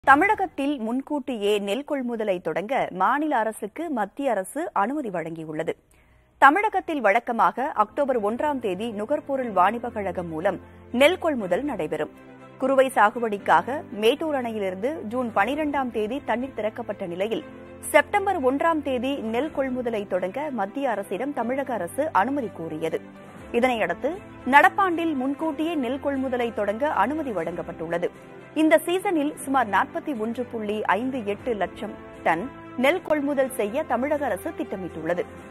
தமிழகத்தில் முன்கூட்டியே நெல் கொள்முதலை தொடங்க மாநில அரசுக்கு மத்திய அரசு அனுமதி வழங்கியுள்ளது தமிழகத்தில் வழக்கமாக அக்டோபர் ஒன்றாம் தேதி நுகர்பொருள் வாணிபக் கழகம் மூலம் நெல் கொள்முதல் நடைபெறும் குறுவை சாகுபடிக்காக மேட்டூர் அணையிலிருந்து ஜூன் பனிரெண்டாம் தேதி தண்ணீர் திறக்கப்பட்ட நிலையில் செப்டம்பர் ஒன்றாம் தேதி நெல் கொள்முதலை தொடங்க மத்திய அரசிடம் தமிழக அரசு அனுமதி கோரியது இதனையடுத்து நடப்பாண்டில் முன்கூட்டியே நெல் கொள்முதலை தொடங்க அனுமதி வழங்கப்பட்டுள்ளது இந்த சீசனில் சுமார் நாற்பத்தி ஒன்று புள்ளி ஐந்து எட்டு லட்சம் டன் நெல் கொள்முதல் செய்ய தமிழக அரசு திட்டமிட்டுள்ளது